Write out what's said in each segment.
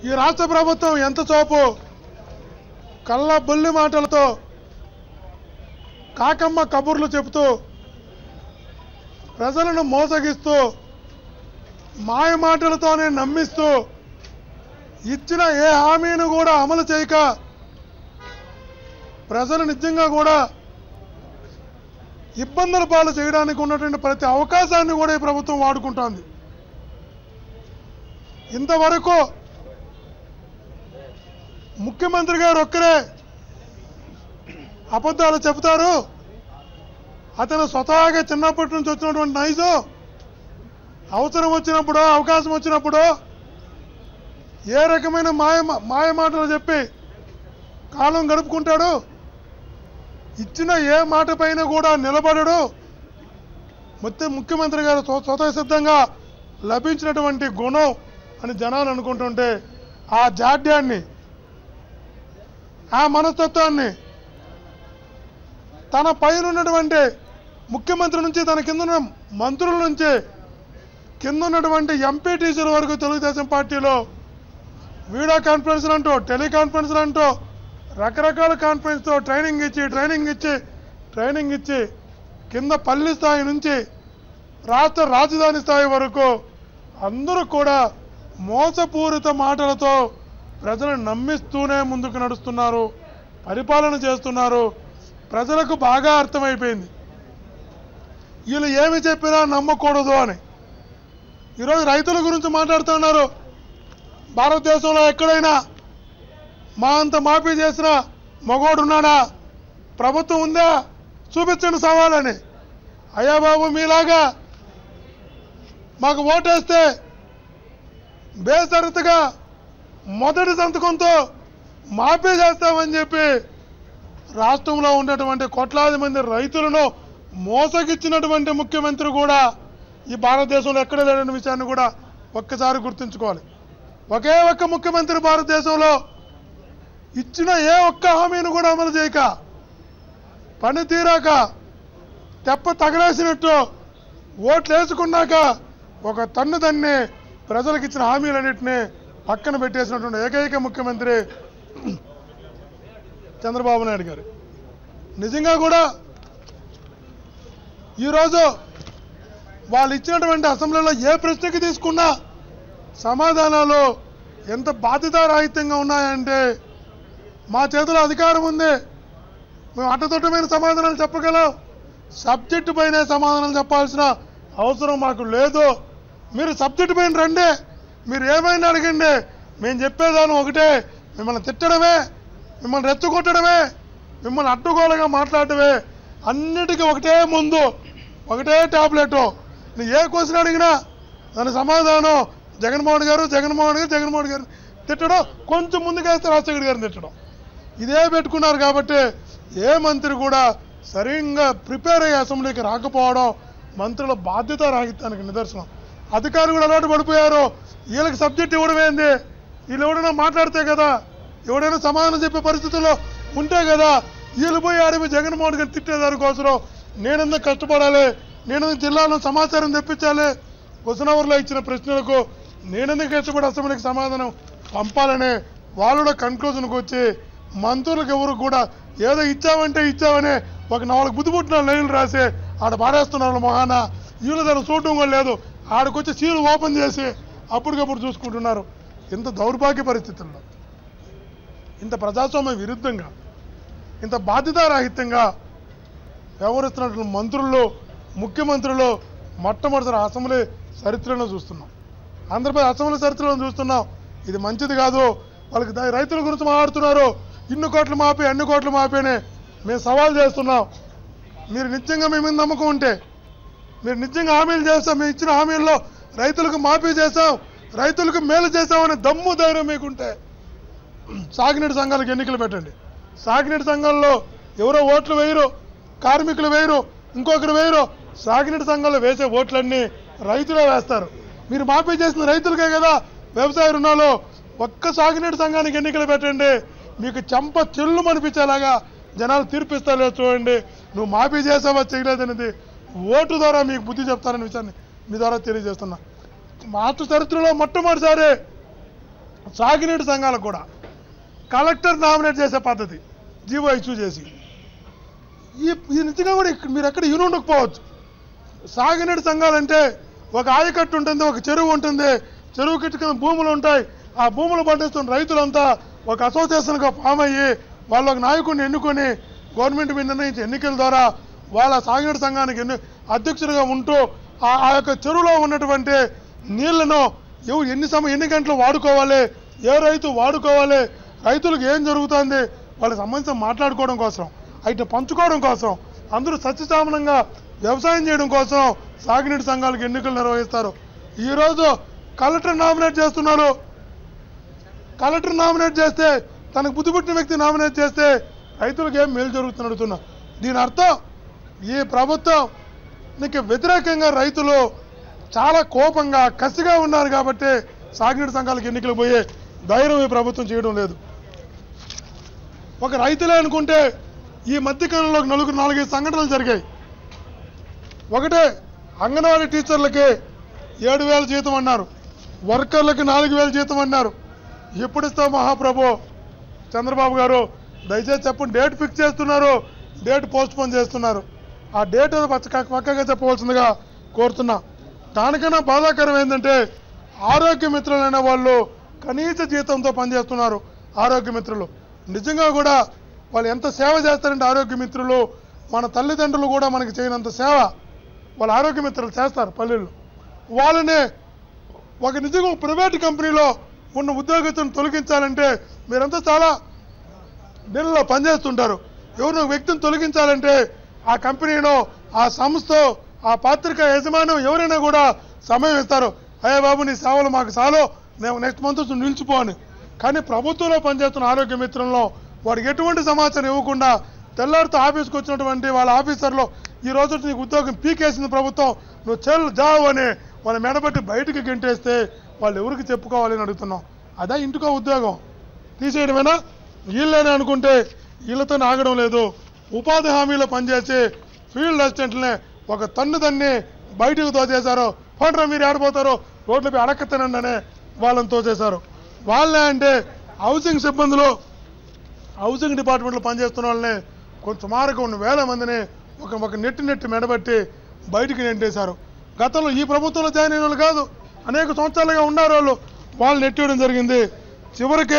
ఈ రాష్ట్ర ప్రభుత్వం ఎంత చోపు కళ్ళ బొల్లి మాటలతో కాకమ్మ కబుర్లు చెబుతూ ప్రజలను మోసగిస్తూ మాయ మాటలతోనే నమ్మిస్తూ ఇచ్చిన ఏ హామీని కూడా అమలు చేయక ప్రజలు నిజంగా కూడా ఇబ్బందుల పాలు చేయడానికి ఉన్నటువంటి ప్రతి అవకాశాన్ని కూడా ఈ ప్రభుత్వం వాడుకుంటోంది ఇంతవరకు ముఖ్యమంత్రి గారు ఒక్కరే అబద్ధాలు చెబుతారు అతను స్వతహాగా చిన్నప్పటి నుంచి వచ్చినటువంటి నైజు అవసరం వచ్చినప్పుడు అవకాశం వచ్చినప్పుడు ఏ రకమైన మాయ మాయ మాటలు చెప్పి కాలం గడుపుకుంటాడు ఇచ్చిన ఏ మాట పైన కూడా నిలబడడు మొత్తం ముఖ్యమంత్రి గారు స్వ- స్వతः సిద్ధంగా లభించినటువంటి గుణం అని జనాలు అనుకుంటుంటే ఆ జాడ్యాన్ని ఆ మనస్తత్వాన్ని తన పైన ఉన్నటువంటి ముఖ్యమంత్రి నుంచి తన కింద ఉన్న మంత్రుల నుంచి కింద ఉన్నటువంటి ఎంపీటీసీల వరకు తెలుగుదేశం పార్టీలో వీడియో కాన్ఫరెన్స్లు అంటూ టెలికాన్ఫరెన్స్లు అంటూ రకరకాల కాన్ఫరెన్స్తో ట్రైనింగ్ ఇచ్చి ట్రైనింగ్ ఇచ్చి ట్రైనింగ్ ఇచ్చి కింద పల్లి స్థాయి నుంచి రాష్ట్ర రాజధాని స్థాయి వరకు అందరూ కూడా మోసపూరిత మాటలతో ప్రజలను నమ్మిస్తూనే ముందుకు నడుస్తున్నారు పరిపాలన చేస్తున్నారు ప్రజలకు బాగా అర్థమైపోయింది వీళ్ళు ఏమి చెప్పినా నమ్మకూడదు అని ఈరోజు రైతుల గురించి మాట్లాడుతున్నారు భారతదేశంలో ఎక్కడైనా మా అంత మాఫీ చేసిన మగోడు ఉన్నాడా ప్రభుత్వం ఉందా చూపించండి సవాలని అయ్యా బాబు మీలాగా మాకు ఓటేస్తే బేసరతుగా మొదటి సంతకంతో మాఫీ చేస్తామని చెప్పి రాష్ట్రంలో ఉన్నటువంటి కోట్లాది మంది రైతులను మోసగిచ్చినటువంటి ముఖ్యమంత్రి కూడా ఈ భారతదేశంలో ఎక్కడ లేని విషయాన్ని కూడా ఒక్కసారి గుర్తుంచుకోవాలి ఒకే ఒక్క ముఖ్యమంత్రి భారతదేశంలో ఇచ్చిన ఏ ఒక్క హామీని కూడా అమలు చేయక పని తీరాక తెప్ప తగలేసినట్టు ఓట్లు వేసుకున్నాక ఒక తన్ను తన్ని ప్రజలకు ఇచ్చిన హామీలన్నింటినీ పక్కన పెట్టేసినటువంటి ఏకైక ముఖ్యమంత్రి చంద్రబాబు నాయుడు గారు నిజంగా కూడా ఈరోజు వాళ్ళు ఇచ్చినటువంటి అసెంబ్లీలో ఏ ప్రశ్నకి తీసుకున్నా సమాధానాలు ఎంత బాధ్యతారాహిత్యంగా ఉన్నాయంటే మా చేతిలో అధికారం ఉంది మేము అట్టతొట్టమైన సమాధానాలు చెప్పగలం సబ్జెక్టు పైనే సమాధానాలు చెప్పాల్సిన అవసరం మాకు లేదు మీరు సబ్జెక్టు పైన రండి మీరు ఏమైనా అడగండి మేము చెప్పేదాన్ని ఒకటే మిమ్మల్ని తిట్టడమే మిమ్మల్ని రెచ్చగొట్టడమే మిమ్మల్ని అడ్డుగోలుగా మాట్లాడటమే అన్నిటికీ ఒకటే ముందు ఒకటే టాబ్లెట్ నువ్వు ఏ క్వశ్చన్ అడిగినా దాని సమాధానం జగన్మోహన్ గారు జగన్మోహన్ గారు జగన్మోహన్ గారు తిట్టడం కొంచెం ముందుకేస్తే రాజశేఖర్ గారిని తిట్టడం ఇదే పెట్టుకున్నారు కాబట్టి ఏ మంత్రి కూడా సరిగ్గా ప్రిపేర్ అయ్యే అసెంబ్లీకి రాకపోవడం మంత్రుల బాధ్యత రాహిత్యానికి నిదర్శనం అధికారులు కూడా అలవాటు పడిపోయారు వీళ్ళకి సబ్జెక్ట్ ఇవ్వడం ఏంది వీళ్ళు ఎవడైనా మాట్లాడితే కదా ఎవడైనా సమాధానం చెప్పే పరిస్థితుల్లో ఉంటే కదా వీళ్ళు పోయి ఆడిపోయి జగన్మోహన్ గారిని తిట్టేదానికోసం నేనెందుకు కష్టపడాలి నేనెందుకు జిల్లాలో సమాచారం తెప్పించాలి హుసనవర్లో ఇచ్చిన ప్రశ్నలకు నేనెందుకు కష్టపడి అసెంబ్లీకి సమాధానం పంపాలని వాళ్ళు కూడా కన్క్లూజన్కి వచ్చి మంత్రులకు ఎవరు కూడా ఏదో ఇచ్చామంటే ఇచ్చామని ఒక నాలుగు బుద్ధి పుట్టిన లైన్లు రాసి ఆడ పాడేస్తున్నారు మొహాన వీళ్ళు దాన్ని చూడటం కూడా లేదు ఆడకొచ్చి సీలు ఓపెన్ చేసి అప్పటికప్పుడు చూసుకుంటున్నారు ఇంత దౌర్భాగ్య పరిస్థితుల్లో ఇంత ప్రజాస్వామ్య విరుద్ధంగా ఇంత బాధ్యతారాహిత్యంగా వ్యవహరిస్తున్నటువంటి మంత్రులు ముఖ్యమంత్రులు మొట్టమొదటి అసెంబ్లీ చరిత్రలో చూస్తున్నాం ఆంధ్రప్రదేశ్ అసెంబ్లీ చరిత్రలో చూస్తున్నాం ఇది మంచిది కాదు వాళ్ళకి ద- రైతుల గురించి మాట్లాడుతున్నారు ఇన్ని కోట్లు మాపి అన్ని కోట్లు మాపి అని మేము సవాల్ చేస్తున్నాం మీరు నిజంగా మీ మీద నమ్మకం ఉంటే మీరు నిజంగా హామీలు చేస్తాం మేము ఇచ్చిన హామీల్లో రైతులకు మాఫీ చేశాం రైతులకు మేలు చేశామనే దమ్ము ధైర్యం మీకుంటే సాగునీటి సంఘాలకు ఎన్నికలు పెట్టండి సాగునీటి సంఘాల్లో ఎవరో ఓట్లు వేయరు కార్మికులు వేయరు ఇంకొకరు వేయరు సాగునీటి సంఘాల్లో వేసే ఓట్లన్నీ రైతులే వేస్తారు మీరు మాఫీ చేసిన రైతులకే కదా వ్యవసాయ రుణాలు ఒక్క సాగునీటి సంఘానికి ఎన్నికలు పెట్టండి మీకు చెంప చెల్లు అనిపించేలాగా జనాలు తీర్పిస్తారో చూడండి నువ్వు మాఫీ చేసావా చేయలేదనేది ఓటు ద్వారా మీకు బుద్ధి చెప్తారనే విషయాన్ని మీ ద్వారా తెలియజేస్తున్నా రాష్ట్ర చరిత్రలో మొట్టమొదటిసారి సాగునీటి సంఘాలకు కూడా కలెక్టర్ నామినేట్ చేసే పద్ధతి జీవో ఇష్యూ చేసి ఈ ఈ నిజంగా కూడా ఇక్కడ మీరు ఎక్కడ యూని ఉండకపోవచ్చు సాగునీటి సంఘాలంటే ఒక ఆయకట్టు ఉంటుంది ఒక చెరువు ఉంటుంది చెరువు కట్టు కింద భూములు ఉంటాయి ఆ భూములు పండిస్తున్న రైతులంతా ఒక అసోసియేషన్గా ఫామ్ అయ్యి వాళ్ళ ఒక నాయకుడిని ఎన్నుకొని గవర్నమెంట్ మీద నిర్ణయించే ఎన్నికల ద్వారా వాళ్ళ సాగునీటి సంఘానికి ఎన్ని అధ్యక్షుడిగా ఉంటూ ఆ ఆ యొక్క చెరువులో ఉన్నటువంటి నీళ్లను ఎవరు ఎన్ని సమయం ఎన్ని గంటలు వాడుకోవాలి ఏ రైతు వాడుకోవాలి రైతులకు ఏం జరుగుతుంది వాళ్ళకి సంబంధించి మాట్లాడుకోవడం కోసం అయితే పంచుకోవడం కోసం అందరూ సత్యసామనంగా వ్యవసాయం చేయడం కోసం సాగునీటి సంఘాలకు ఎన్నికలు నిర్వహిస్తారు ఈరోజు కలెక్టర్ నామినేట్ చేస్తున్నారు కలెక్టర్ నామినేట్ చేస్తే తనకు బుద్ధి పుట్టిన వ్యక్తి నామినేట్ చేస్తే రైతులకు ఏం మేలు జరుగుతుంది అడుగుతున్నా దీని అర్థం ఈ ప్రభుత్వం నీకు వ్యతిరేకంగా రైతులు చాలా కోపంగా కసిగా ఉన్నారు కాబట్టి సాగునీటి సంఘాలకు ఎన్నికలు పోయే ధైర్యం ఈ ప్రభుత్వం చేయడం లేదు ఒక రైతులే అనుకుంటే ఈ మధ్యకాలంలో నలుగురు నాలుగైదు సంఘటనలు జరిగాయి ఒకటే అంగన్వాడీ టీచర్లకి ఏడు వేల జీతం అన్నారు వర్కర్లకి నాలుగు వేల జీతం అన్నారు ఎప్పుడు ఇస్తావు మహాప్రభు చంద్రబాబు గారు దయచేసి చెప్పండి డేట్ ఫిక్స్ చేస్తున్నారు డేట్ పోస్ట్ పోన్ చేస్తున్నారు ఆ డేట్ ఏదో పచ్చ పక్కగా చెప్పవలసిందిగా కోరుతున్నా దానికన్నా బాధాకరం ఏంటంటే ఆరోగ్య మిత్రులైన వాళ్ళు కనీస జీతంతో పనిచేస్తున్నారు ఆరోగ్య మిత్రులు నిజంగా కూడా వాళ్ళు ఎంత సేవ చేస్తారంటే ఆరోగ్య మిత్రులు మన తల్లిదండ్రులు కూడా మనకి చేయనంత సేవ వాళ్ళ ఆరోగ్య మిత్రులు చేస్తారు పల్లెల్లో వాళ్ళని ఒక నిజంగా ఒక ప్రైవేట్ కంపెనీలో ఉన్న ఉద్యోగస్తులను తొలగించాలంటే మీరంతా చాలా నెలలో పనిచేస్తుంటారు ఎవరినో ఒక వ్యక్తిని తొలగించాలంటే ఆ కంపెనీనో ఆ సంస్థ ఆ పత్రిక యజమానం ఎవరైనా కూడా సమయం ఇస్తారు అయ్యే బాబు నీ సేవలు మాకు చాలు నేను నెక్స్ట్ మంత్ నిలిచిపో అని కానీ ప్రభుత్వంలో పనిచేస్తున్న ఆరోగ్య మిత్రంలో వాడికి ఎటువంటి సమాచారం ఇవ్వకుండా తెల్లారితో ఆఫీస్కి వచ్చినటువంటి వాళ్ళ ఆఫీసర్లో ఈ రోజు నీకు ఉద్యోగం పీకేసింది ప్రభుత్వం నువ్వు చెల్లు జావు అని వాళ్ళ మెడబట్టి బయటికి గెంటేస్తే వాళ్ళు ఎవరికి చెప్పుకోవాలని అడుగుతున్నాం అదే ఇంటికో ఉద్యోగం తీసేయడమేనా వీళ్ళని అనుకుంటే వీళ్ళతో ఆగడం లేదు ఉపాధి హామీలో పనిచేసి ఫీల్డ్ అసిస్టెంట్లనే ఒక తన్ను తన్ని బయటకు తోచేశారు పండ్రా మీరు ఆడిపోతారు రోడ్లపై అడక్క తినండి అనే వాళ్ళని తోచేశారు వాళ్ళే అంటే హౌసింగ్ సిబ్బందులు హౌసింగ్ డిపార్ట్మెంట్లో పనిచేస్తున్న వాళ్ళని కొంచెం సుమారుగా ఉన్న వేల మందిని ఒక ఒక నెట్టి నెట్టి మెడబట్టి బయటికి నెట్టేశారు గతంలో ఈ ప్రభుత్వంలో జాయిన్ అయిన వాళ్ళు కాదు అనేక సంవత్సరాలుగా ఉన్నారు వాళ్ళు వాళ్ళు నెట్టేయడం జరిగింది చివరికి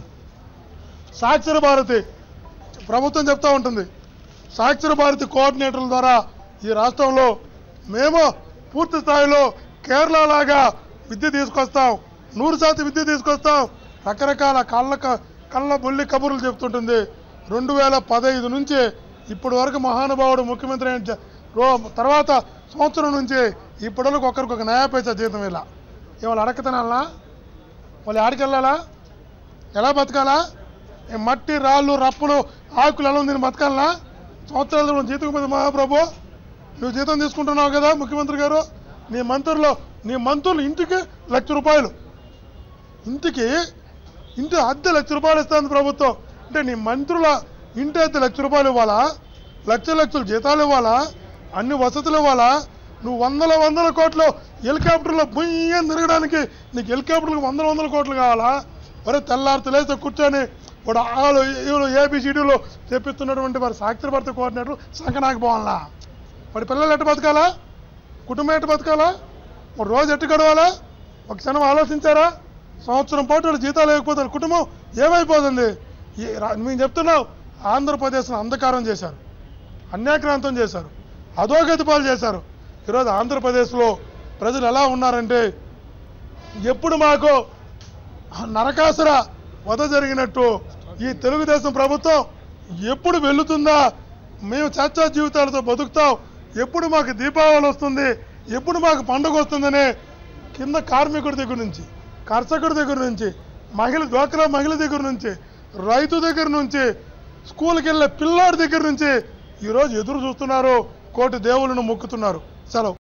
సాక్షర భారతి ప్రభుత్వం చెప్తా ఉంటుంది సాక్షర భారతి కోఆర్డినేటర్ల ద్వారా ఈ రాష్ట్రంలో మేము పూర్తి స్థాయిలో కేరళ లాగా విద్య తీసుకొస్తాం నూరు శాతం విద్య తీసుకొస్తాం రకరకాల కళ్ళ క- కళ్ళ బొల్లి కబుర్లు చెప్తుంటుంది రెండు వేల పదహైదు నుంచి ఇప్పటి వరకు మహానుభావుడు ముఖ్యమంత్రి అయిన జ- రో తర్వాత సంవత్సరం నుంచి ఇప్పటివరకు ఒకరికి ఒక నయా పైసా జీతం ఇలా ఇవాళ అడకతనాలనా వాళ్ళు ఆడికి వెళ్ళాలా ఎలా బతకాలా ఈ మట్టి రాళ్ళు రప్పులు ఆకులు ఎలా ఉంది బతకాలనా సంవత్సరాలు నువ్వు జీతం మీద మహాప్రభు నువ్వు జీతం తీసుకుంటున్నావు కదా ముఖ్యమంత్రి గారు నీ మంత్రులు నీ మంత్రులు ఇంటికి లక్ష రూపాయలు ఇంటికి ఇంటి అద్దె లక్ష రూపాయలు ఇస్తుంది ప్రభుత్వం అంటే నీ మంత్రుల ఇంటి అద్దె లక్ష రూపాయలు ఇవ్వాలా లక్ష లక్షలు జీతాలు ఇవ్వాలా అన్ని వసతులు ఇవ్వాలా నువ్వు వందల వందల కోట్లు హెలికాప్టర్లో బుయ్యం తిరగడానికి నీకు హెలికాప్టర్లకు వందల వందల కోట్లు కావాలా మరి తెల్లారితో లేస్తే కూర్చొని ఇప్పుడు ఆలు ఈలు ఏబిసిడీలు చెప్పిస్తున్నటువంటి వారి సాక్షర భర్త కోఆర్డినేటర్ సంకనాకి పోవాలా వాడి పిల్లలు ఎట్ట బతకాలా కుటుంబం ఎట్ట బతకాలా మరి రోజు ఎట్టు గడవాలా ఒక క్షణం ఆలోచించారా సంవత్సరం పాటు వాళ్ళు జీతాలు లేకపోతే వాళ్ళ కుటుంబం ఏమైపోతుంది ఈ రా- మేము చెప్తున్నాం ఆంధ్రప్రదేశ్ను అంధకారం చేశారు అన్యాక్రాంతం చేశారు అధోగతి పాలు చేశారు ఈరోజు ఆంధ్రప్రదేశ్లో ప్రజలు ఎలా ఉన్నారంటే ఎప్పుడు మాకు నరకాసుర వధ జరిగినట్టు ఈ తెలుగుదేశం ప్రభుత్వం ఎప్పుడు వెళ్తుందా మేము చర్చా జీవితాలతో బతుకుతాం ఎప్పుడు మాకు దీపావళి వస్తుంది ఎప్పుడు మాకు పండుగ వస్తుందనే కింద కార్మికుడి దగ్గర నుంచి కర్షకుడి దగ్గర నుంచి మహిళ డ్వాక్రా మహిళ దగ్గర నుంచి రైతు దగ్గర నుంచి స్కూల్కి వెళ్ళే పిల్లాడి దగ్గర నుంచి ఈరోజు ఎదురు చూస్తున్నారు కోటి దేవుళ్ళను మొక్కుతున్నారు సెలవు